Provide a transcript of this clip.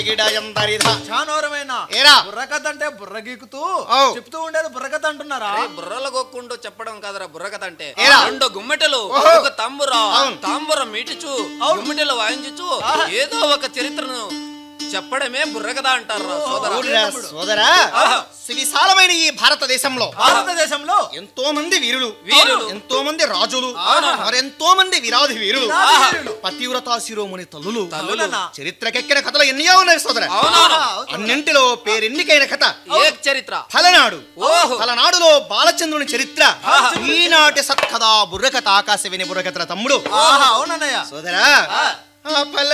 గిడయందరిధ. చానోరమైన ఏరా? బుర్రకథ అంటే బుర్రగీకుతూ ఔ. చెప్తూ ఉండేది బుర్రకథ అంటున్నారా అరే బుర్రల గొక్కుంటూ చెప్పడం కాదురా బుర్రకథ అంటే ఏరా? రెండు గుమ్మెటలు ఓహో. ఒక తంబురా అవును. తాంబురం మీటిచు గుమ్మెటలు వాయించుచు ఆహా. ఏదో ఒక చరిత్రను చెప్పడమే బుర్రకథ అంటారు సోదరా ఊర్రా సోదరా సువిశాలమైన ఈ భారతదేశంలో భారతదేశంలో ఎంతో మంది వీరులు వీరులు. ఎంతో మంది రాజులు అవునవును. మరెంతో మంది విరాధి వీరులు విరాధి వీరులు. పతివ్రతా శిరోమణి తల్లులు అవునన్నా. చరిత్రకెక్కిన కథలు ఎన్నో ఉన్నాయి సోదర అవునవును అన్నింటిలో పేరెన్నికైన కథ ఏ చరిత్ర ఫలనాడు ఓహో. ఫలనాడులో బాలచంద్రుని చరిత్ర ఈనాటి సత్కథ బుర్రకథ ఆకాశ విని బుర్రకథల తమ్ముడు ఆహా అవునన్నయ్య సోదరా ఆ పల్లె